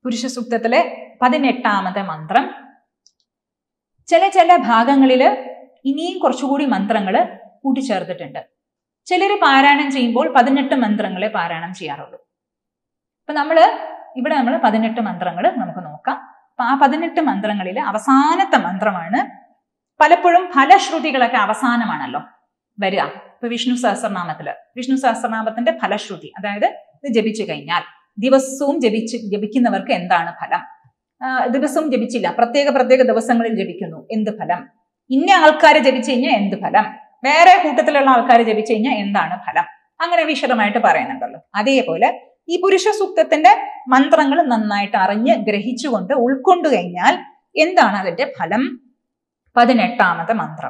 പുരുഷ സൂക്തത്തിലെ പതിനെട്ടാമത്തെ മന്ത്രം ചില ചില ഭാഗങ്ങളിൽ ഇനിയും കുറച്ചുകൂടി മന്ത്രങ്ങൾ കൂട്ടിച്ചേർത്തിട്ടുണ്ട് ചിലർ പാരായണം ചെയ്യുമ്പോൾ പതിനെട്ട് മന്ത്രങ്ങളെ പാരായണം ചെയ്യാറുള്ളൂ അപ്പൊ നമ്മൾ ഇവിടെ നമ്മൾ പതിനെട്ട് മന്ത്രങ്ങൾ നമുക്ക് നോക്കാം അപ്പൊ ആ പതിനെട്ട് മന്ത്രങ്ങളിൽ അവസാനത്തെ മന്ത്രമാണ് പലപ്പോഴും ഫലശ്രുതികളൊക്കെ അവസാനമാണല്ലോ വരിക ഇപ്പൊ വിഷ്ണു സഹസ്രനാമത്തില് വിഷ്ണു സഹസ്രനാമത്തിന്റെ ഫലശ്രുതി അതായത് ഇത് ജപിച്ചു കഴിഞ്ഞാൽ ദിവസവും ജപിച്ച് ജപിക്കുന്നവർക്ക് എന്താണ് ഫലം ആ, ദിവസവും ജപിച്ചില്ല പ്രത്യേക പ്രത്യേക ദിവസങ്ങളിൽ ജപിക്കുന്നു എന്ത് ഫലം ഇന്ന ആൾക്കാരെ ജപിച്ചു കഴിഞ്ഞാൽ എന്ത് ഫലം വേറെ കൂട്ടത്തിലുള്ള ആൾക്കാരെ ജപിച്ചു കഴിഞ്ഞാൽ എന്താണ് ഫലം അങ്ങനെ വിശദമായിട്ട് പറയുന്നുണ്ടല്ലോ അതേപോലെ ഈ പുരുഷ സൂക്തത്തിന്റെ മന്ത്രങ്ങൾ നന്നായിട്ട് അറിഞ്ഞ് ഗ്രഹിച്ചുകൊണ്ട് ഉൾക്കൊണ്ടു കഴിഞ്ഞാൽ എന്താണ് അതിന്റെ ഫലം പതിനെട്ടാമത്തെ മന്ത്രം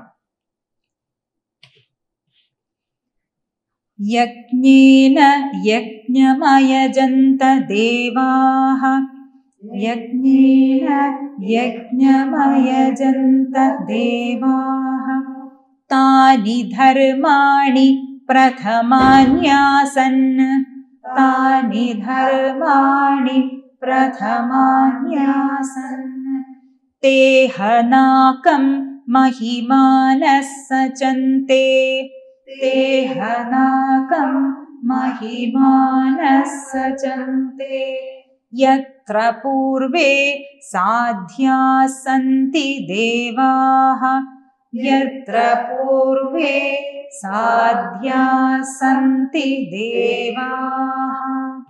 യജ്ഞേന യജ്ഞമയജന്ത ദേവാः യജ്ഞേന യജ്ഞമയജന്ത ദേവാः താനി ധർമാണി പ്രഥമാന്യാസൻ താനി ധർമാണി പ്രഥമാന്യാസൻ തേഹനാകം महिमानः सचन्ते तेहनाकं महिमानः सचन्ते यत्र पूर्वे साध्याः सन्ति देवाः यत्र पूर्वे साध्याः सन्ति देवाः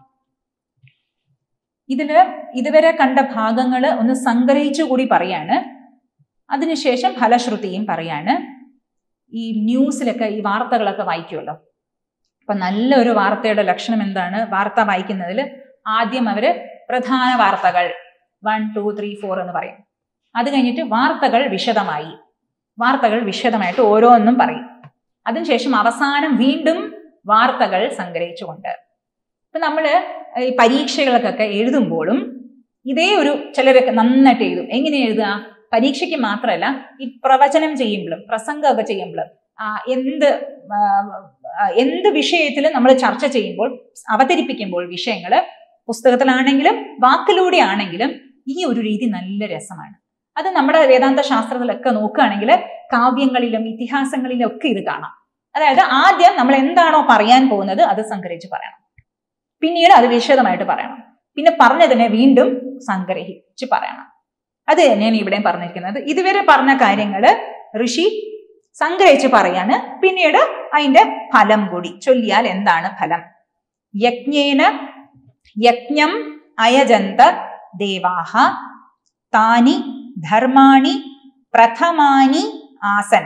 ഇതില് ഇതുവരെ കണ്ട ഭാഗങ്ങള് ഒന്ന് സംഗ്രഹിച്ചു കൂടി പറയാണ് അതിനുശേഷം ഫലശ്രുതിയും പറയാണ് ഈ ന്യൂസിലൊക്കെ ഈ വാർത്തകളൊക്കെ വായിക്കുമല്ലോ അപ്പൊ നല്ലൊരു വാർത്തയുടെ ലക്ഷണം എന്താണ് വാർത്ത വായിക്കുന്നതിൽ ആദ്യം അവര് പ്രധാന വാർത്തകൾ വൺ ടു ത്രീ ഫോർ എന്ന് പറയും അത് കഴിഞ്ഞിട്ട് വാർത്തകൾ വിശദമായി വാർത്തകൾ വിശദമായിട്ട് ഓരോന്നും പറയും അതിനുശേഷം അവസാനം വീണ്ടും വാർത്തകൾ സംഗ്രഹിച്ചുകൊണ്ട് ഇപ്പൊ നമ്മള് ഈ പരീക്ഷകൾക്കൊക്കെ എഴുതുമ്പോഴും ഇതേ ഒരു ചിലരൊക്കെ നന്നായിട്ട് എഴുതും എങ്ങനെ എഴുതുക പരീക്ഷയ്ക്ക് മാത്രമല്ല ഈ പ്രവചനം ചെയ്യുമ്പോഴും പ്രസംഗമൊക്കെ ചെയ്യുമ്പോഴും ആ, എന്ത് ആ, ആ, എന്ത് വിഷയത്തിൽ നമ്മൾ ചർച്ച ചെയ്യുമ്പോൾ അവതരിപ്പിക്കുമ്പോൾ വിഷയങ്ങൾ പുസ്തകത്തിലാണെങ്കിലും വാക്കിലൂടെ ആണെങ്കിലും ഈ ഒരു രീതി നല്ല രസമാണ് അത് നമ്മുടെ വേദാന്ത ശാസ്ത്രത്തിലൊക്കെ നോക്കുകയാണെങ്കിൽ കാവ്യങ്ങളിലും ഇതിഹാസങ്ങളിലും ഒക്കെ ഇത് കാണാം അതായത് ആദ്യം നമ്മൾ എന്താണോ പറയാൻ പോകുന്നത് അത് സംഗ്രഹിച്ച് പറയണം പിന്നീട് അത് വിശദമായിട്ട് പറയണം പിന്നെ പറഞ്ഞതിനെ വീണ്ടും സംഗ്രഹിച്ച് പറയണം അത് തന്നെയാണ് ഇവിടെയും പറഞ്ഞിരിക്കുന്നത് ഇതുവരെ പറഞ്ഞ കാര്യങ്ങള് ഋഷി സംഗ്രഹിച്ച് പറയാണ് പിന്നീട് അതിന്റെ ഫലം കൂടി ചൊല്ലിയാൽ എന്താണ് ഫലം യജ്ഞേന യജ്ഞം അയജന്ത ദേവാഹ താനി ധർമാണി പ്രഥമാനി ആസൻ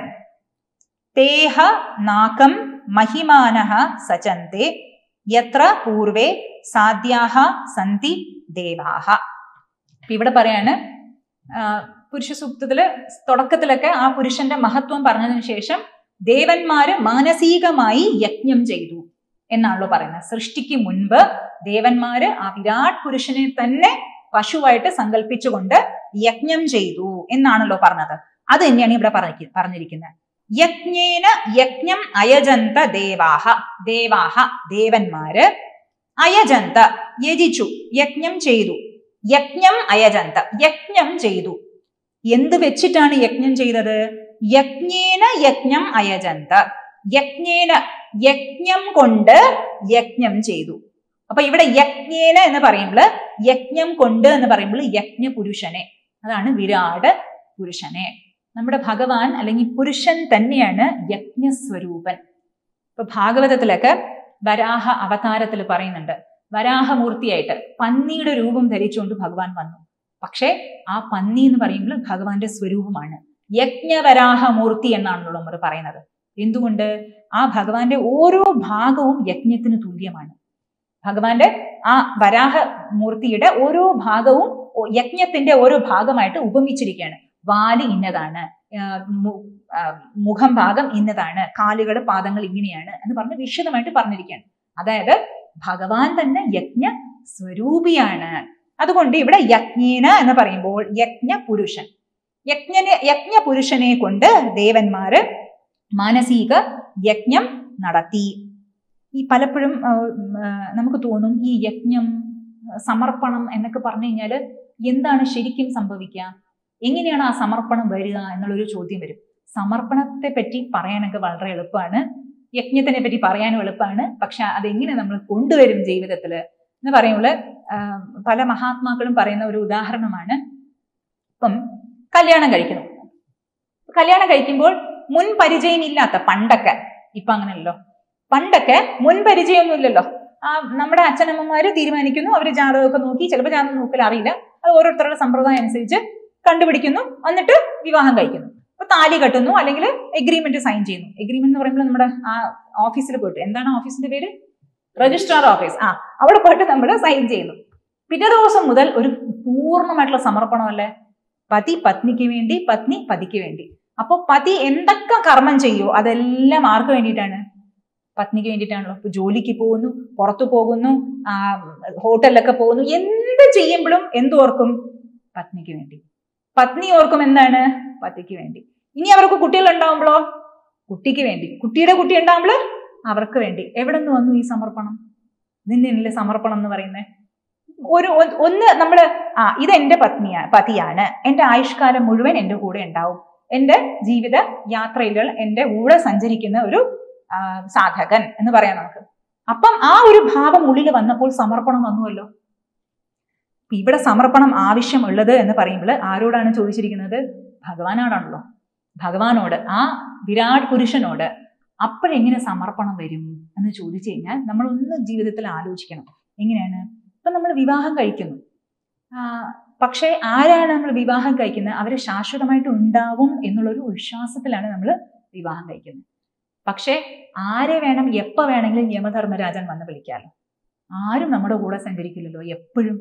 തേഹ നാകം മഹിമാനഃ സചന്തെ യത്ര പൂർവേ സാധ്യാഹ സന്തി ദേവാഹ ഇപ്പൊ ഇവിടെ പറയാണ് ആ, പുരുഷ സൂക്തത്തില് തുടക്കത്തിലൊക്കെ ആ പുരുഷന്റെ മഹത്വം പറഞ്ഞതിന് ശേഷം ദേവന്മാര് മാനസികമായി യജ്ഞം ചെയ്തു എന്നാണല്ലോ പറയുന്നത് സൃഷ്ടിക്ക് മുൻപ് ദേവന്മാര് ആ വിരാട് പുരുഷനെ തന്നെ പശുവായിട്ട് സങ്കല്പിച്ചുകൊണ്ട് യജ്ഞം ചെയ്തു എന്നാണല്ലോ പറഞ്ഞത് അത് തന്നെയാണ് ഇവിടെ പറഞ്ഞി പറഞ്ഞിരിക്കുന്നത് യജ്ഞേന യജ്ഞം അയജന്ത ദേവാഹ ദേവാഹ ദേവന്മാര് അയജന്ത യജിച്ചു യജ്ഞം ചെയ്തു യജ്ഞം അയജന്ത യജ്ഞം ചെയ്തു എന്ത് വെച്ചിട്ടാണ് യജ്ഞം ചെയ്തത് യജ്ഞേന യജ്ഞം അയജന്ത യജ്ഞേന യജ്ഞം കൊണ്ട് യജ്ഞം ചെയ്തു അപ്പൊ ഇവിടെ യജ്ഞേന എന്ന് പറയുമ്പോൾ യജ്ഞം കൊണ്ട് എന്ന് പറയുമ്പോൾ യജ്ഞ പുരുഷനെ അതാണ് വിരാട് പുരുഷനെ നമ്മുടെ ഭഗവാൻ അല്ലെങ്കിൽ പുരുഷൻ തന്നെയാണ് യജ്ഞസ്വരൂപൻ ഇപ്പൊ ഭാഗവതത്തിലൊക്കെ വരാഹ അവതാരത്തിൽ പറയുന്നുണ്ട് വരാഹമൂർത്തിയായിട്ട് പന്നിയുടെ രൂപം ധരിച്ചുകൊണ്ട് ഭഗവാൻ വന്നു പക്ഷേ ആ പന്നി എന്ന് പറയുമ്പോൾ ഭഗവാന്റെ സ്വരൂപമാണ് യജ്ഞവരാഹമൂർത്തി എന്നാണല്ലോ നമ്മൾ പറയുന്നത് എന്തുകൊണ്ട് ആ ഭഗവാന്റെ ഓരോ ഭാഗവും യജ്ഞത്തിന് തുല്യമാണ് ഭഗവാന്റെ ആ വരാഹ മൂർത്തിയുടെ ഓരോ ഭാഗവും ഓ- യജ്ഞത്തിന്റെ ഓരോ ഭാഗമായിട്ട് ഉപമിച്ചിരിക്കുകയാണ് വാല് ഇന്നതാണ് ആ, മു- ആ, മുഖം ഭാഗം ഇന്നതാണ് കാലുകൾ പാദങ്ങൾ ഇങ്ങനെയാണ് എന്ന് പറഞ്ഞ് വിശദമായിട്ട് പറഞ്ഞിരിക്കുകയാണ് അതായത് ഭഗവാൻ തന്നെ യജ്ഞ സ്വരൂപിയാണ് അതുകൊണ്ട് ഇവിടെ യജ്ഞേന എന്ന് പറയുമ്പോൾ യജ്ഞ പുരുഷൻ യജ്ഞനെ യജ്ഞ പുരുഷനെ കൊണ്ട് ദേവന്മാര് മാനസിക യജ്ഞം നടത്തി ഈ പലപ്പോഴും ആ, ഉം, ആ, നമുക്ക് തോന്നും ഈ യജ്ഞം സമർപ്പണം എന്നൊക്കെ പറഞ്ഞു കഴിഞ്ഞാൽ എന്താണ് ശരിക്കും സംഭവിക്കുക എങ്ങനെയാണ് ആ സമർപ്പണം വരിക എന്നുള്ളൊരു ചോദ്യം വരും സമർപ്പണത്തെ പറ്റി പറയാനൊക്കെ വളരെ എളുപ്പമാണ് യജ്ഞത്തിനെ പറ്റി പറയാനും എളുപ്പമാണ് പക്ഷെ അതെങ്ങനെ നമ്മൾ കൊണ്ടുവരും ജീവിതത്തിൽ എന്ന് പറയുമ്പോൾ പല മഹാത്മാക്കളും പറയുന്ന ഒരു ഉദാഹരണമാണ് ഇപ്പം കല്യാണം കഴിക്കുന്നു കല്യാണം കഴിക്കുമ്പോൾ മുൻ പരിചയമില്ലാത്ത പണ്ടൊക്കെ ഇപ്പൊ അങ്ങനെയല്ലോ പണ്ടൊക്കെ മുൻ പരിചയമൊന്നുമില്ലല്ലോ ആ നമ്മുടെ അച്ഛനമ്മമാര് തീരുമാനിക്കുന്നു അവർ ജാതകമൊക്കെ നോക്കി ചിലപ്പോൾ ജാതകം നോക്കൽ അറിയില്ല അത് ഓരോരുത്തരുടെ സമ്പ്രദായം അനുസരിച്ച് കണ്ടുപിടിക്കുന്നു എന്നിട്ട് വിവാഹം കഴിക്കുന്നു അപ്പൊ താലി കെട്ടുന്നു അല്ലെങ്കിൽ എഗ്രിമെന്റ് സൈൻ ചെയ്യുന്നു എഗ്രിമെന്റ് എന്ന് പറയുമ്പോൾ നമ്മുടെ ആ ഓഫീസിൽ പോയിട്ട് എന്താണ് ഓഫീസിന്റെ പേര് രജിസ്ട്രാർ ഓഫീസ് ആ അവിടെ പോയിട്ട് നമ്മൾ സൈൻ ചെയ്യുന്നു പിറ്റേ ദിവസം മുതൽ ഒരു പൂർണ്ണമായിട്ടുള്ള സമർപ്പണമല്ലേ പതി പത്നിക്ക് വേണ്ടി പത്നി പതിക്ക് വേണ്ടി അപ്പൊ പതി എന്തൊക്കെ കർമ്മം ചെയ്യോ അതെല്ലാം ആർക്ക് വേണ്ടിയിട്ടാണ് പത്നിക്ക് വേണ്ടിയിട്ടാണല്ലോ ഇപ്പൊ ജോലിക്ക് പോകുന്നു പുറത്തു പോകുന്നു ആ ഹോട്ടലിലൊക്കെ പോകുന്നു എന്ത് ചെയ്യുമ്പോഴും എന്തോർക്കും പത്നിക്ക് വേണ്ടി പത്നി ഓർക്കും എന്താണ് പതിക്ക് വേണ്ടി ഇനി അവർക്ക് കുട്ടികൾ ഉണ്ടാവുമ്പോഴോ കുട്ടിക്ക് വേണ്ടി കുട്ടിയുടെ കുട്ടി ഉണ്ടാവുമ്പോൾ അവർക്ക് വേണ്ടി എവിടെ നിന്ന് വന്നു ഈ സമർപ്പണം നിന്നല്ലേ സമർപ്പണം എന്ന് പറയുന്നത് ഒരു ഒ- ഒന്ന് നമ്മൾ ആ ഇത് എന്റെ പത്നിയാണ് പതിയാണ് എന്റെ ആയുഷ്കാലം മുഴുവൻ എന്റെ കൂടെ ഉണ്ടാവും എന്റെ ജീവിത യാത്രയിലുകൾ എന്റെ കൂടെ സഞ്ചരിക്കുന്ന ഒരു ആ, സാധകൻ എന്ന് പറയാം നമുക്ക് അപ്പം ആ ഒരു ഭാവം ഉള്ളിൽ വന്നപ്പോൾ സമർപ്പണം വന്നുവല്ലോ ഇപ്പൊ ഇവിടെ സമർപ്പണം ആവശ്യമുള്ളത് എന്ന് പറയുമ്പോൾ ആരോടാണ് ചോദിച്ചിരിക്കുന്നത് ഭഗവാനോടാണല്ലോ ഭഗവാനോട് ആ വിരാട് പുരുഷനോട് അപ്പോഴെങ്ങനെ സമർപ്പണം വരും എന്ന് ചോദിച്ചു കഴിഞ്ഞാൽ നമ്മൾ ഒന്ന് ജീവിതത്തിൽ ആലോചിക്കണം എങ്ങനെയാണ് ഇപ്പൊ നമ്മൾ വിവാഹം കഴിക്കുന്നു ആ, പക്ഷേ ആരാണ് നമ്മൾ വിവാഹം കഴിക്കുന്നത് അവരെ ശാശ്വതമായിട്ട് ഉണ്ടാവും എന്നുള്ളൊരു വിശ്വാസത്തിലാണ് നമ്മൾ വിവാഹം കഴിക്കുന്നത് പക്ഷേ ആരെ വേണം എപ്പോ വേണമെങ്കിലും യമധർമ്മരാജൻ വന്ന് വിളിക്കാമല്ലോ ആരും നമ്മുടെ കൂടെ സഞ്ചരിക്കില്ലല്ലോ എപ്പോഴും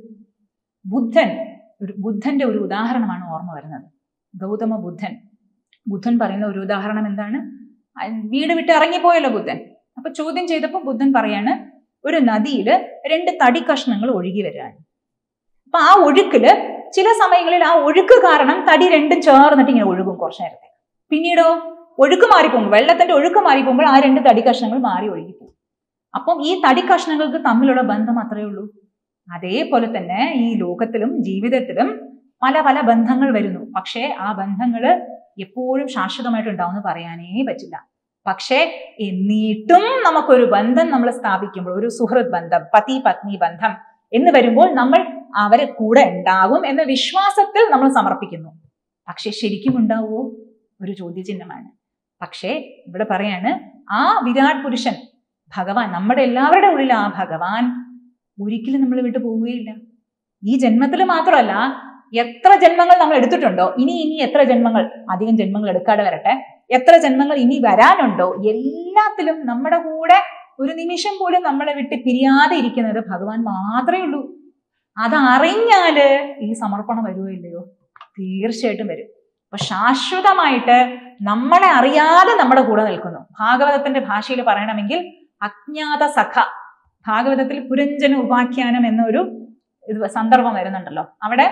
ബുദ്ധൻ ഒരു ബുദ്ധന്റെ ഒരു ഉദാഹരണമാണ് ഓർമ്മ വരുന്നത് ഗൗതമ ബുദ്ധൻ ബുദ്ധൻ പറയുന്ന ഒരു ഉദാഹരണം എന്താണ് ആ, വീട് വിട്ട് ഇറങ്ങിപ്പോയല്ലോ ബുദ്ധൻ അപ്പൊ ചോദ്യം ചെയ്തപ്പോൾ ബുദ്ധൻ പറയാണ് ഒരു നദിയിൽ രണ്ട് തടി കഷ്ണങ്ങൾ ഒഴുകി വരികയാണ് അപ്പൊ ആ ഒഴുക്കില് ചില സമയങ്ങളിൽ ആ ഒഴുക്ക് കാരണം തടി രണ്ടും ചേർന്നിട്ട് ഇങ്ങനെ ഒഴുകും കുറച്ചു നേരത്തെ പിന്നീടോ ഒഴുക്ക് മാറിപ്പോകുമ്പോൾ വെള്ളത്തിന്റെ ഒഴുക്ക് മാറിപ്പോകുമ്പോൾ ആ രണ്ട് തടി കഷ്ണങ്ങൾ മാറി ഒഴുകിപ്പോകും അപ്പം ഈ തടി കഷ്ണങ്ങൾക്ക് തമ്മിലുള്ള ബന്ധം അത്രയേ ഉള്ളൂ അതേപോലെ തന്നെ ഈ ലോകത്തിലും ജീവിതത്തിലും പല പല ബന്ധങ്ങൾ വരുന്നു പക്ഷേ ആ ബന്ധങ്ങൾ എപ്പോഴും ശാശ്വതമായിട്ട് ഉണ്ടാവുമെന്ന് പറയാനേ പറ്റില്ല പക്ഷേ എന്നിട്ടും നമുക്കൊരു ബന്ധം നമ്മൾ സ്ഥാപിക്കുമ്പോൾ ഒരു സുഹൃത് ബന്ധം പതി പത്നി ബന്ധം എന്ന് വരുമ്പോൾ നമ്മൾ അവരെ കൂടെ ഉണ്ടാകും എന്ന വിശ്വാസത്തിൽ നമ്മൾ സമർപ്പിക്കുന്നു പക്ഷെ ശരിക്കും ഉണ്ടാവുമോ ഒരു ചോദ്യചിഹ്നമാണ് പക്ഷേ ഇവിടെ പറയാണ് ആ വിരാട് പുരുഷൻ ഭഗവാൻ നമ്മുടെ എല്ലാവരുടെ ഉള്ളിൽ ആ ഭഗവാൻ ഒരിക്കലും നമ്മൾ വിട്ടു പോവുകയില്ല ഈ ജന്മത്തിൽ മാത്രമല്ല എത്ര ജന്മങ്ങൾ നമ്മൾ എടുത്തിട്ടുണ്ടോ ഇനി ഇനി എത്ര ജന്മങ്ങൾ അധികം ജന്മങ്ങൾ എടുക്കാതെ വരട്ടെ എത്ര ജന്മങ്ങൾ ഇനി വരാനുണ്ടോ എല്ലാത്തിലും നമ്മുടെ കൂടെ ഒരു നിമിഷം പോലും നമ്മളെ വിട്ട് പിരിയാതെ ഇരിക്കുന്നത് ഭഗവാൻ മാത്രമേ ഉള്ളൂ അതറിഞ്ഞാല് ഈ സമർപ്പണം വരുമോ ഇല്ലയോ തീർച്ചയായിട്ടും വരും അപ്പൊ ശാശ്വതമായിട്ട് നമ്മളെ അറിയാതെ നമ്മുടെ കൂടെ നിൽക്കുന്നു ഭാഗവതത്തിന്റെ ഭാഷയിൽ പറയണമെങ്കിൽ അജ്ഞാത സഖ ഭാഗവതത്തിൽ പുരഞ്ജന ഉപാഖ്യാനം എന്നൊരു ഇത് സന്ദർഭം വരുന്നുണ്ടല്ലോ അവിടെ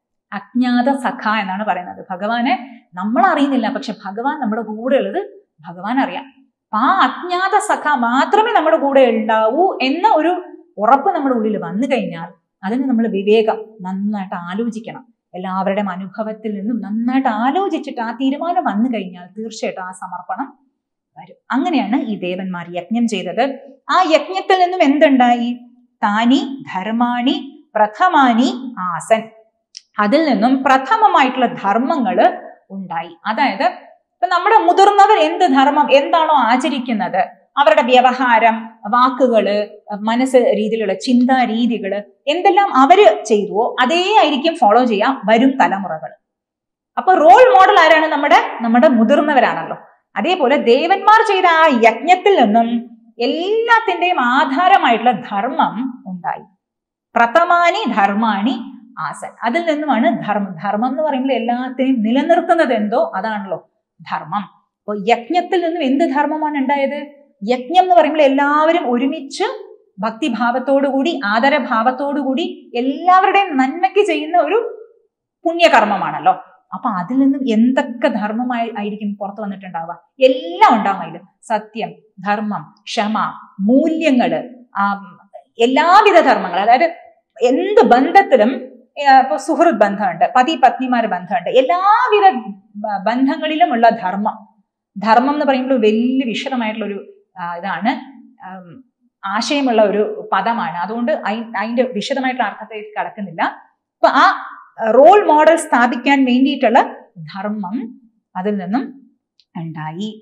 അജ്ഞാത സഖ എന്നാണ് പറയുന്നത് ഭഗവാനെ നമ്മൾ അറിയുന്നില്ല പക്ഷെ ഭഗവാൻ നമ്മുടെ കൂടെ ഉള്ളത് ഭഗവാൻ അറിയാം അപ്പൊ ആ അജ്ഞാത സഖ മാത്രമേ നമ്മുടെ കൂടെ ഉണ്ടാവൂ എന്ന ഒരു ഉറപ്പ് നമ്മുടെ ഉള്ളിൽ വന്നു കഴിഞ്ഞാൽ അതിന് നമ്മൾ വിവേകം നന്നായിട്ട് ആലോചിക്കണം എല്ലാവരുടെയും അനുഭവത്തിൽ നിന്നും നന്നായിട്ട് ആലോചിച്ചിട്ട് ആ തീരുമാനം വന്നു കഴിഞ്ഞാൽ തീർച്ചയായിട്ടും ആ സമർപ്പണം വരും അങ്ങനെയാണ് ഈ ദേവന്മാർ യജ്ഞം ചെയ്തത് ആ യജ്ഞത്തിൽ നിന്നും എന്തുണ്ടായി താനി ധർമാണി പ്രഥമാനി ആസൻ അതിൽ നിന്നും പ്രഥമമായിട്ടുള്ള ധർമ്മങ്ങൾ ഉണ്ടായി അതായത് ഇപ്പൊ നമ്മുടെ മുതിർന്നവർ എന്ത് ധർമ്മം എന്താണോ ആചരിക്കുന്നത് അവരുടെ വ്യവഹാരം വാക്കുകള് മനസ്സ് രീതിയിലുള്ള ചിന്താ രീതികള് എന്തെല്ലാം അവര് ചെയ്തുവോ അതേ ആയിരിക്കും ഫോളോ ചെയ്യാം വരും തലമുറകൾ അപ്പൊ റോൾ മോഡൽ ആരാണ് നമ്മുടെ നമ്മുടെ മുതിർന്നവരാണല്ലോ അതേപോലെ ദേവന്മാർ ചെയ്ത ആ യജ്ഞത്തിൽ നിന്നും എല്ലാത്തിന്റെയും ആധാരമായിട്ടുള്ള ധർമ്മം ഉണ്ടായി പ്രഥമാനി ധർമാണി ആസൻ അതിൽ നിന്നുമാണ് ധർമ്മം ധർമ്മം എന്ന് പറയുമ്പോൾ എല്ലാത്തിനെയും നിലനിർത്തുന്നത് എന്തോ അതാണല്ലോ ധർമ്മം അപ്പോൾ യജ്ഞത്തിൽ നിന്നും എന്ത് ധർമ്മമാണ് ഉണ്ടായത് യജ്ഞം എന്ന് പറയുമ്പോൾ എല്ലാവരും ഒരുമിച്ച് ഭക്തിഭാവത്തോടുകൂടി ആദരഭാവത്തോടുകൂടി എല്ലാവരുടെയും നന്മയ്ക്ക് ചെയ്യുന്ന ഒരു പുണ്യകർമ്മമാണല്ലോ അപ്പൊ അതിൽ നിന്നും എന്തൊക്കെ ധർമ്മമായി ആയിരിക്കും പുറത്തു വന്നിട്ടുണ്ടാവുക എല്ലാം ഉണ്ടാവും അതിൽ സത്യം ധർമ്മം ക്ഷമ മൂല്യങ്ങള് ആ എല്ലാവിധ ധർമ്മങ്ങൾ അതായത് എന്ത് ബന്ധത്തിലും ഇപ്പൊ സുഹൃത് ബന്ധമുണ്ട് പതി പത്നിമാർ ബന്ധമുണ്ട് എല്ലാവിധ ബ- ബന്ധങ്ങളിലുമുള്ള ധർമ്മം ധർമ്മം എന്ന് പറയുമ്പോൾ വലിയ വിശദമായിട്ടുള്ള ഒരു ആ, ഇതാണ് ആം, ആശയമുള്ള ഒരു പദമാണ് അതുകൊണ്ട് അയി- അതിന്റെ വിശദമായിട്ടുള്ള അർത്ഥത്തിലേക്ക് കടക്കുന്നില്ല അപ്പൊ ആ റോൾ മോഡൽ സ്ഥാപിക്കാൻ വേണ്ടിയിട്ടുള്ള ധർമ്മം അതിൽ നിന്നും ഉണ്ടായി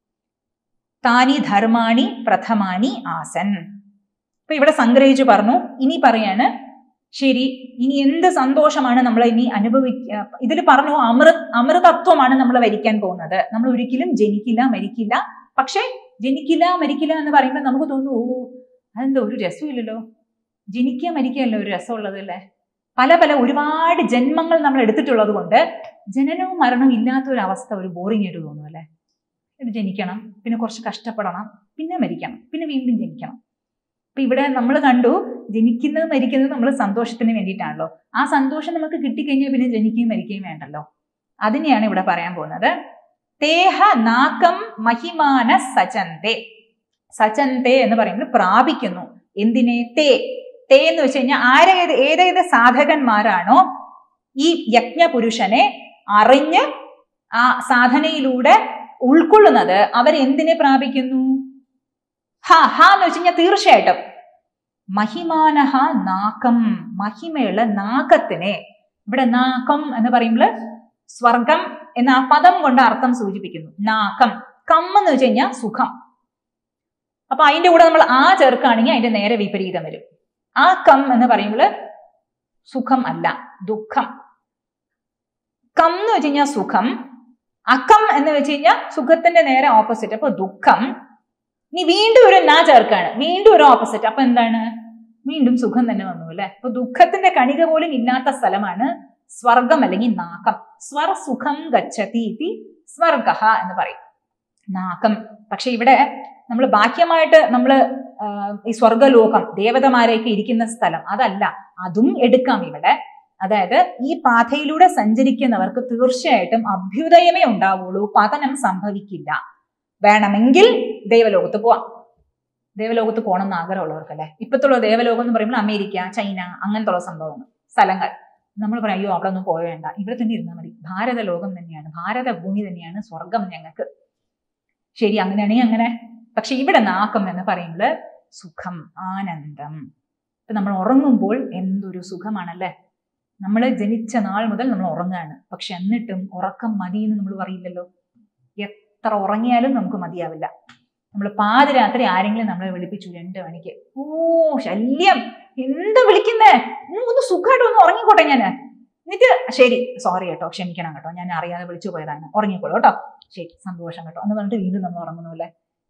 താനി ധർമാണി പ്രഥമാനി ആസൻ അപ്പൊ ഇവിടെ സംഗ്രഹിച്ചു പറഞ്ഞു ഇനി പറയാണ് ശരി ഇനി എന്ത് സന്തോഷമാണ് നമ്മൾ ഇനി അനുഭവിക്ക ഇതിൽ പറഞ്ഞു അമൃത് അമൃതത്വമാണ് നമ്മൾ വരിക്കാൻ പോകുന്നത് നമ്മൾ ഒരിക്കലും ജനിക്കില്ല മരിക്കില്ല പക്ഷെ ജനിക്കില്ല മരിക്കില്ല എന്ന് പറയുമ്പോൾ നമുക്ക് തോന്നുന്നു ഓ അതെന്താ ഒരു രസമില്ലല്ലോ ജനിക്കുക മരിക്കുകയല്ല ഒരു രസമുള്ളത് അല്ലേ പല പല ഒരുപാട് ജന്മങ്ങൾ നമ്മൾ എടുത്തിട്ടുള്ളത് കൊണ്ട് ജനനവും മരണവും ഇല്ലാത്ത ഒരു അവസ്ഥ ഒരു ബോറിംഗ് ആയിട്ട് തോന്നും അല്ലേ ഇത് ജനിക്കണം പിന്നെ കുറച്ച് കഷ്ടപ്പെടണം പിന്നെ മരിക്കണം പിന്നെ വീണ്ടും ജനിക്കണം അപ്പൊ ഇവിടെ നമ്മൾ കണ്ടു ജനിക്കുന്നത് മരിക്കുന്നത് നമ്മൾ സന്തോഷത്തിന് വേണ്ടിയിട്ടാണല്ലോ ആ സന്തോഷം നമുക്ക് കിട്ടിക്കഴിഞ്ഞാൽ പിന്നെ ജനിക്കുകയും മരിക്കുകയും വേണ്ടല്ലോ അതിനെയാണ് ഇവിടെ പറയാൻ പോകുന്നത് തേഹ നാക്കം മഹിമാന സചന്തേ സചന്തേ എന്ന് പറയുന്നത് പ്രാപിക്കുന്നു എന്തിനെ തേ തേ എന്ന് വെച്ച് കഴിഞ്ഞാൽ ആരേത് ഏതേത് സാധകന്മാരാണോ ഈ യജ്ഞപുരുഷനെ അറിഞ്ഞ് ആ സാധനയിലൂടെ ഉൾക്കൊള്ളുന്നത് അവർ എന്തിനെ പ്രാപിക്കുന്നു ഹ ഹ എന്ന് വെച്ച് കഴിഞ്ഞാൽ തീർച്ചയായിട്ടും മഹിമാനഹ നാക്കം മഹിമയുള്ള നാക്കത്തിനെ ഇവിടെ നാക്കം എന്ന് പറയുമ്പോൾ സ്വർഗം എന്ന ആ പദം കൊണ്ട് അർത്ഥം സൂചിപ്പിക്കുന്നു നാക്കം കം എന്ന് വെച്ച് കഴിഞ്ഞാൽ സുഖം അപ്പൊ അതിന്റെ കൂടെ നമ്മൾ ആ ചേർക്കുകയാണെങ്കിൽ അതിന്റെ നേരെ വിപരീതം വരും ആ കം എന്ന് പറയുമ്പോൾ സുഖം അല്ല ദുഃഖം കം എന്ന് വെച്ച് കഴിഞ്ഞാൽ സുഖം അക്കം എന്ന് വെച്ച് കഴിഞ്ഞാൽ സുഖത്തിന്റെ നേരെ ഓപ്പോസിറ്റ് അപ്പൊ ദുഃഖം ഇനി വീണ്ടും ഒരു നാ ചേർക്കാണ് വീണ്ടും ഒരു ഓപ്പോസിറ്റ് അപ്പൊ എന്താണ് വീണ്ടും സുഖം തന്നെ വന്നു അല്ലെ അപ്പൊ ദുഃഖത്തിന്റെ കണിക പോലും ഇല്ലാത്ത സ്ഥലമാണ് സ്വർഗം അല്ലെങ്കിൽ നാക്കം സ്വർ സുഖം ഗച്ഛതി ഇതി സ്വർഗ എന്ന് പറയും നാക്കം പക്ഷെ ഇവിടെ നമ്മൾ ബാഹ്യമായിട്ട് നമ്മൾ ഈ സ്വർഗലോകം ദേവതമാരെയൊക്കെ ഇരിക്കുന്ന സ്ഥലം അതല്ല അതും എടുക്കാം ഇവിടെ അതായത് ഈ പാതയിലൂടെ സഞ്ചരിക്കുന്നവർക്ക് തീർച്ചയായിട്ടും അഭ്യുദയമേ ഉണ്ടാവുള്ളൂ പതനം സംഭവിക്കില്ല വേണമെങ്കിൽ ദേവലോകത്ത് പോവാം ദേവലോകത്ത് പോകണം എന്ന് ആഗ്രഹമുള്ളവർക്കല്ലേ ഇപ്പത്തുള്ള ദേവലോകം എന്ന് പറയുമ്പോൾ അമേരിക്ക ചൈന അങ്ങനത്തെ ഉള്ള സംഭവങ്ങൾ സ്ഥലങ്ങൾ നമ്മൾ പറയും അയ്യോ അവിടെ ഒന്നും പോയ വേണ്ട ഇവിടെ തന്നെ ഇരുന്നാൽ മതി ഭാരത ലോകം തന്നെയാണ് ഭാരത ഭൂമി തന്നെയാണ് സ്വർഗം ഞങ്ങൾക്ക് ശരി അങ്ങനെയാണെങ്കിൽ അങ്ങനെ പക്ഷെ ഇവിടെ നാക്കം എന്ന് പറയുമ്പോൾ സുഖം ആനന്ദം ഇപ്പൊ നമ്മൾ ഉറങ്ങുമ്പോൾ എന്തൊരു സുഖമാണല്ലേ നമ്മൾ ജനിച്ച നാൾ മുതൽ നമ്മൾ ഉറങ്ങാണ് പക്ഷെ എന്നിട്ടും ഉറക്കം മതി എന്ന് നമ്മൾ പറയില്ലല്ലോ എത്ര ഉറങ്ങിയാലും നമുക്ക് മതിയാവില്ല നമ്മൾ പാതിരാത്രി ആരെങ്കിലും നമ്മളെ വിളിപ്പിച്ചു രണ്ട് മണിക്ക് ഓ ശല്യം എന്താ വിളിക്കുന്നേ ഒന്ന് സുഖമായിട്ട് ഒന്ന് ഉറങ്ങിക്കോട്ടെ ഞാൻ എന്നിട്ട് ശരി സോറി കേട്ടോ ക്ഷമിക്കണം കേട്ടോ ഞാൻ അറിയാതെ വിളിച്ചു പോയതാണ് ഉറങ്ങിക്കോളൂ കേട്ടോ ശരി സന്തോഷം കേട്ടോ എന്ന് പറഞ്ഞിട്ട് വീണ്ടും നമ്മൾ ഉറങ്ങുന്നു അല്ലേ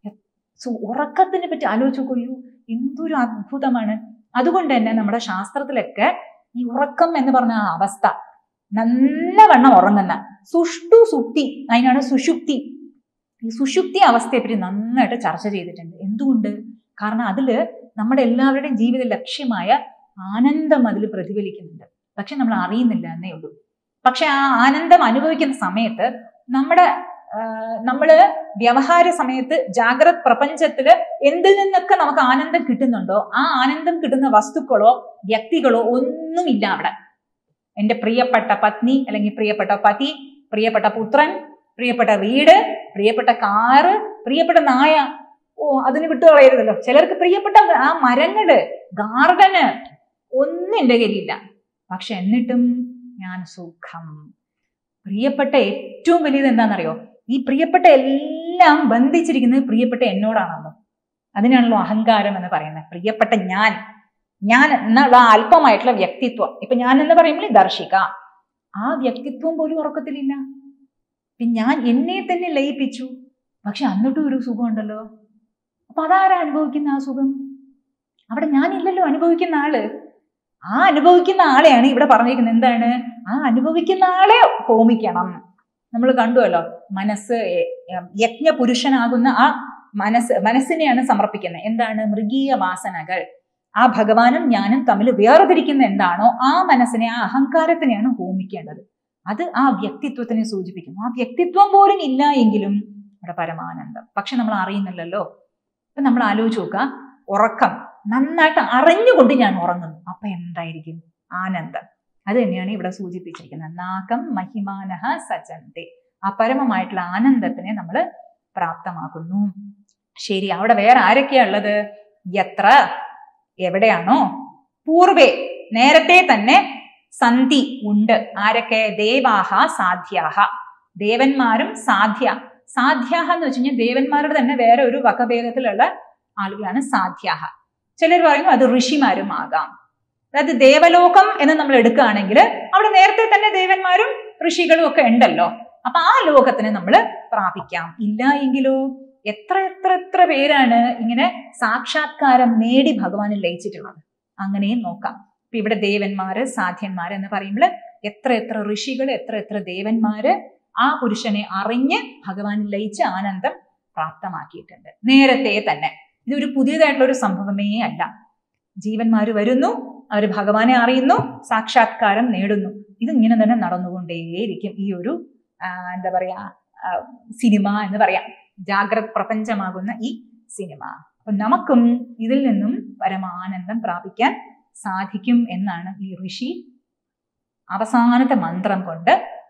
ഉറക്കത്തിനെ പറ്റി ആലോചിച്ച് നോക്കൂ എന്തൊരു അത്ഭുതമാണ് അതുകൊണ്ട് തന്നെ നമ്മുടെ ശാസ്ത്രത്തിലൊക്കെ ഈ ഉറക്കം എന്ന് പറഞ്ഞ ആ അവസ്ഥ നല്ലവണ്ണം ഉറങ്ങുന്ന സുഷ്ടു സുക്തി അതിനാണ് സുഷുപ്തി ഈ സുഷുപ്തി അവസ്ഥയെപ്പറ്റി നന്നായിട്ട് ചർച്ച ചെയ്തിട്ടുണ്ട് എന്തുകൊണ്ട് കാരണം അതില് നമ്മുടെ എല്ലാവരുടെയും ജീവിത ലക്ഷ്യമായ ആനന്ദം അതിൽ പ്രതിഫലിക്കുന്നുണ്ട് പക്ഷെ നമ്മൾ അറിയുന്നില്ല എന്നേ ഉള്ളൂ പക്ഷെ ആ ആനന്ദം അനുഭവിക്കുന്ന സമയത്ത് നമ്മുടെ നമ്മള് വ്യവഹാര സമയത്ത് ജാഗ്രത് പ്രപഞ്ചത്തില് എന്തിൽ നിന്നൊക്കെ നമുക്ക് ആനന്ദം കിട്ടുന്നുണ്ടോ ആ ആനന്ദം കിട്ടുന്ന വസ്തുക്കളോ വ്യക്തികളോ ഒന്നുമില്ല അവിടെ എൻ്റെ പ്രിയപ്പെട്ട പത്നി അല്ലെങ്കിൽ പ്രിയപ്പെട്ട പതി പ്രിയപ്പെട്ട പുത്രൻ പ്രിയപ്പെട്ട വീട് പ്രിയപ്പെട്ട കാറ് പ്രിയപ്പെട്ട നായ ഓ അതിന് വിട്ടുകളയരുതല്ലോ ചിലർക്ക് പ്രിയപ്പെട്ട ആ മരങ്ങള് ഗാർഡന് ഒന്നും എൻ്റെ കയ്യിലില്ല പക്ഷെ എന്നിട്ടും ഞാൻ സുഖം പ്രിയപ്പെട്ട ഏറ്റവും വലിയത് എന്താണെന്നറിയോ ഈ പ്രിയപ്പെട്ട എല്ലാം ബന്ധിച്ചിരിക്കുന്നത് പ്രിയപ്പെട്ട എന്നോടാണല്ലോ അതിനാണല്ലോ അഹങ്കാരം എന്ന് പറയുന്നത് പ്രിയപ്പെട്ട ഞാൻ ഞാൻ എന്നുള്ള അല്പമായിട്ടുള്ള വ്യക്തിത്വം ഇപ്പൊ ഞാൻ എന്ന് പറയുമ്പോൾ ദർശിക ആ വ്യക്തിത്വം പോലും ഉറക്കത്തിലില്ല പിന്നെ ഞാൻ എന്നെ തന്നെ ലയിപ്പിച്ചു പക്ഷെ എന്നിട്ടും ഒരു സുഖമുണ്ടല്ലോ അപ്പൊ അതാരാ അനുഭവിക്കുന്ന ആ സുഖം അവിടെ ഞാനില്ലല്ലോ അനുഭവിക്കുന്ന ആള് ആ അനുഭവിക്കുന്ന ആളെയാണ് ഇവിടെ പറഞ്ഞിരിക്കുന്നത് എന്താണ് ആ അനുഭവിക്കുന്ന ആളെ ഹോമിക്കണം നമ്മൾ കണ്ടുവല്ലോ മനസ്സ് യജ്ഞ പുരുഷനാകുന്ന ആ മനസ്സ് മനസ്സിനെയാണ് സമർപ്പിക്കുന്നത് എന്താണ് മൃഗീയ വാസനകൾ ആ ഭഗവാനും ഞാനും തമ്മിൽ വേർതിരിക്കുന്ന എന്താണോ ആ മനസ്സിനെ ആ അഹങ്കാരത്തിനെയാണ് ഹോമിക്കേണ്ടത് അത് ആ വ്യക്തിത്വത്തിനെ സൂചിപ്പിക്കുന്നു ആ വ്യക്തിത്വം പോലും ഇല്ല എങ്കിലും അവിടെ പരമാനന്ദം പക്ഷെ നമ്മൾ അറിയുന്നില്ലല്ലോ അപ്പൊ നമ്മൾ ആലോചിച്ച് നോക്കുക ഉറക്കം നന്നായിട്ട് അറിഞ്ഞുകൊണ്ട് ഞാൻ ഉറങ്ങുന്നു അപ്പൊ എന്തായിരിക്കും ആനന്ദം അത് തന്നെയാണ് ഇവിടെ സൂചിപ്പിച്ചിരിക്കുന്നത് നാകം മഹിമാനഹ സജന്തെ ആ പരമമായിട്ടുള്ള ആനന്ദത്തിനെ നമ്മൾ പ്രാപ്തമാക്കുന്നു ശരി അവിടെ വേറെ ആരൊക്കെയാ ഉള്ളത് എത്ര എവിടെയാണോ പൂർവേ നേരത്തെ തന്നെ സന്ധി ഉണ്ട് ആരൊക്കെ ദേവാഹ സാധ്യാഹ ദേവന്മാരും സാധ്യ സാധ്യാഹ എന്ന് വെച്ച് കഴിഞ്ഞാൽ ദേവന്മാരുടെ തന്നെ വേറെ ഒരു വകഭേദത്തിലുള്ള ആളുകളാണ് സാധ്യാഹ ചിലർ പറയുന്നു അത് ഋഷിമാരും ആകാം അതായത് ദേവലോകം എന്ന് നമ്മൾ എടുക്കുകയാണെങ്കിൽ അവിടെ നേരത്തെ തന്നെ ദേവന്മാരും ഋഷികളും ഒക്കെ ഉണ്ടല്ലോ അപ്പൊ ആ ലോകത്തിനെ നമ്മൾ പ്രാപിക്കാം ഇല്ല എങ്കിലോ എത്ര എത്ര എത്ര പേരാണ് ഇങ്ങനെ സാക്ഷാത്കാരം നേടി ഭഗവാനിൽ ലയിച്ചിട്ടുള്ളത് അങ്ങനെയും നോക്കാം ഇപ്പൊ ഇവിടെ ദേവന്മാര് സാധ്യന്മാര് എന്ന് പറയുമ്പോൾ എത്ര എത്ര ഋഷികൾ എത്ര എത്ര ദേവന്മാര് ആ പുരുഷനെ അറിഞ്ഞ് ഭഗവാനിൽ ലയിച്ച് ആനന്ദം പ്രാപ്തമാക്കിയിട്ടുണ്ട് നേരത്തെ തന്നെ ഇതൊരു പുതിയതായിട്ടുള്ള ഒരു സംഭവമേ അല്ല ജീവന്മാര് വരുന്നു അവർ ഭഗവാനെ അറിയുന്നു സാക്ഷാത്കാരം നേടുന്നു ഇതിങ്ങനെ തന്നെ നടന്നുകൊണ്ടേയിരിക്കും ഈ ഒരു ആ, എന്താ പറയാ ആ, സിനിമ എന്ന് പറയാം ജാഗ്രത് പ്രപഞ്ചമാകുന്ന ഈ സിനിമ അപ്പൊ നമുക്കും ഇതിൽ നിന്നും പരമാനന്ദം പ്രാപിക്കാൻ സാധിക്കും എന്നാണ് ഈ ഋഷി അവസാനത്തെ മന്ത്രം കൊണ്ട്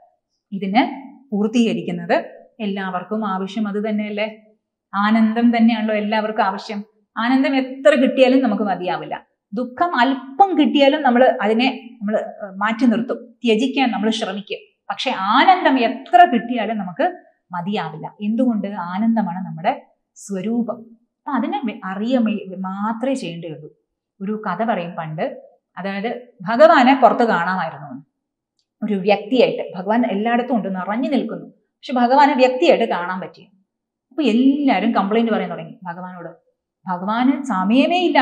ഇതിന് പൂർത്തീകരിക്കുന്നത് എല്ലാവർക്കും ആവശ്യം അത് തന്നെയല്ലേ ആനന്ദം തന്നെയാണല്ലോ എല്ലാവർക്കും ആവശ്യം ആനന്ദം എത്ര കിട്ടിയാലും നമുക്ക് മതിയാവില്ല ദുഃഖം അല്പം കിട്ടിയാലും നമ്മൾ അതിനെ നമ്മൾ മാറ്റി നിർത്തും ത്യജിക്കാൻ നമ്മൾ ശ്രമിക്കും പക്ഷെ ആനന്ദം എത്ര കിട്ടിയാലും നമുക്ക് മതിയാവില്ല എന്തുകൊണ്ട് ആനന്ദമാണ് നമ്മുടെ സ്വരൂപം അപ്പൊ അതിനെ വെ- അറിയ മാത്രമേ ചെയ്യേണ്ടതുള്ളൂ ഒരു കഥ പറയും പണ്ട് അതായത് ഭഗവാനെ പുറത്ത് കാണാമായിരുന്നു എന്ന്. ഒരു വ്യക്തിയായിട്ട് ഭഗവാൻ എല്ലായിടത്തും ഉണ്ട് നിറഞ്ഞു നിൽക്കുന്നു പക്ഷെ ഭഗവാനെ വ്യക്തിയായിട്ട് കാണാൻ പറ്റി അപ്പൊ എല്ലാവരും കംപ്ലൈന്റ് പറയാൻ തുടങ്ങി ഭഗവാനോട് ഭഗവാന് സമയമേ ഇല്ല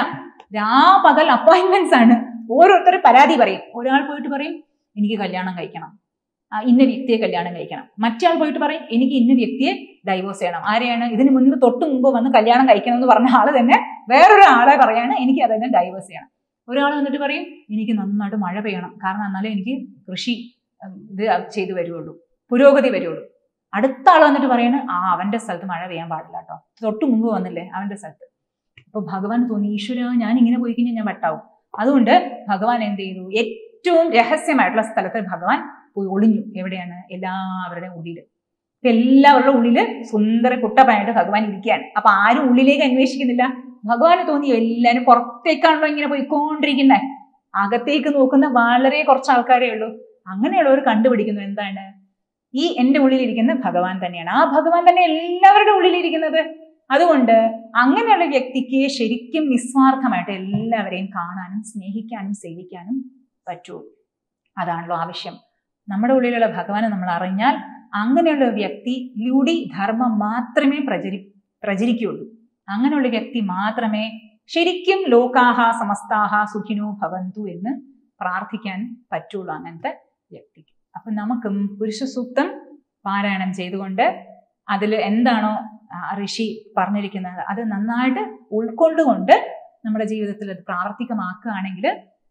രാപകൽ അപ്പോയിന്റ്മെന്റ്സ് ആണ് ഓരോരുത്തർ പരാതി പറയും ഒരാൾ പോയിട്ട് പറയും എനിക്ക് കല്യാണം കഴിക്കണം ആ, ഇന്ന വ്യക്തിയെ കല്യാണം കഴിക്കണം മറ്റേ പോയിട്ട് പറയും എനിക്ക് ഇന്ന വ്യക്തിയെ ഡൈവോഴ്സ് ചെയ്യണം ആരെയാണ് ഇതിന് മുൻപ് തൊട്ട് മുമ്പ് വന്ന് കല്യാണം കഴിക്കണം എന്ന് പറഞ്ഞ ആള് തന്നെ വേറൊരു ആളെ പറയാണ് എനിക്ക് അതിനെ ഡൈവോഴ്സ് ചെയ്യണം ഒരാൾ വന്നിട്ട് പറയും എനിക്ക് നന്നായിട്ട് മഴ പെയ്യണം കാരണം എന്നാലേ എനിക്ക് കൃഷി ഉം, ഇത് ചെയ്തു വരുള്ളൂ പുരോഗതി വരുള്ളൂ അടുത്ത ആൾ വന്നിട്ട് പറയാണ് ആ അവന്റെ സ്ഥലത്ത് മഴ പെയ്യാൻ പാടില്ല കേട്ടോ തൊട്ട് മുമ്പ് വന്നില്ലേ അവന്റെ സ്ഥലത്ത് അപ്പൊ ഭഗവാൻ തോന്നി ഈശ്വര ഞാൻ ഇങ്ങനെ പോയി കഴിഞ്ഞാൽ ഞാൻ വട്ടാവും അതുകൊണ്ട് ഭഗവാൻ എന്ത് ചെയ്തു ഏറ്റവും രഹസ്യമായിട്ടുള്ള സ്ഥലത്ത് ഭഗവാൻ പോയി ഒളിഞ്ഞു എവിടെയാണ് എല്ലാവരുടെയും ഉള്ളില് ഇപ്പൊ എല്ലാവരുടെ ഉള്ളില് സുന്ദര കുട്ടപ്പനായിട്ട് ഭഗവാൻ ഇരിക്കുകയാണ് അപ്പൊ ആരും ഉള്ളിലേക്ക് അന്വേഷിക്കുന്നില്ല ഭഗവാന് തോന്നി എല്ലാരും പുറത്തേക്കാണല്ലോ ഇങ്ങനെ പോയിക്കൊണ്ടിരിക്കുന്നേ അകത്തേക്ക് നോക്കുന്ന വളരെ കുറച്ച് ആൾക്കാരേ ഉള്ളൂ അങ്ങനെയുള്ളവർ കണ്ടുപിടിക്കുന്നു എന്താണ് ഈ എന്റെ ഉള്ളിലിരിക്കുന്ന ഭഗവാൻ തന്നെയാണ് ആ ഭഗവാൻ തന്നെ എല്ലാവരുടെ ഉള്ളിലിരിക്കുന്നത് അതുകൊണ്ട് അങ്ങനെയുള്ള വ്യക്തിക്ക് ശരിക്കും നിസ്വാർത്ഥമായിട്ട് എല്ലാവരെയും കാണാനും സ്നേഹിക്കാനും സേവിക്കാനും പറ്റുള്ളൂ അതാണല്ലോ ആവശ്യം നമ്മുടെ ഉള്ളിലുള്ള ഭഗവാനെ നമ്മൾ അറിഞ്ഞാൽ അങ്ങനെയുള്ള വ്യക്തിയിലൂടെ ധർമ്മം മാത്രമേ പ്രചരി പ്രചരിക്കുള്ളൂ അങ്ങനെയുള്ള വ്യക്തി മാത്രമേ ശരിക്കും ലോകാഹ സമസ്താഹ സുഖിനോ ഭവന്തു എന്ന് പ്രാർത്ഥിക്കാൻ പറ്റുള്ളൂ അങ്ങനത്തെ വ്യക്തിക്ക് അപ്പൊ നമുക്കും പുരുഷ സൂക്തം പാരായണം ചെയ്തുകൊണ്ട് അതിൽ എന്താണോ ആ ഋഷി പറഞ്ഞിരിക്കുന്നത് അത് നന്നായിട്ട് ഉൾക്കൊണ്ടുകൊണ്ട് നമ്മുടെ ജീവിതത്തിൽ അത് പ്രാവർത്തികമാക്കുകയാണെങ്കിൽ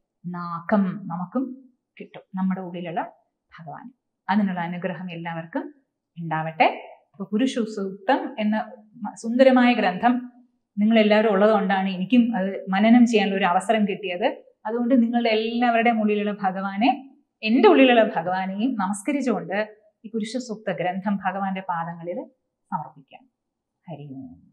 നാക്കം നമുക്കും കിട്ടും നമ്മുടെ ഉള്ളിലുള്ള ഭഗവാൻ അതിനുള്ള അനുഗ്രഹം എല്ലാവർക്കും ഉണ്ടാവട്ടെ അപ്പൊ പുരുഷ സൂക്തം എന്ന മ- സുന്ദരമായ ഗ്രന്ഥം നിങ്ങൾ എല്ലാവരും ഉള്ളത് കൊണ്ടാണ് എനിക്കും അത് മനനം ചെയ്യാനുള്ള ഒരു അവസരം കിട്ടിയത് അതുകൊണ്ട് നിങ്ങളുടെ എല്ലാവരുടെയും ഉള്ളിലുള്ള ഭഗവാനെ എൻ്റെ ഉള്ളിലുള്ള ഭഗവാനെയും നമസ്കരിച്ചുകൊണ്ട് ഈ പുരുഷ സൂക്ത ഗ്രന്ഥം ഭഗവാന്റെ പാദങ്ങളിൽ സമർപ്പിക്കാം ഹരി ഓം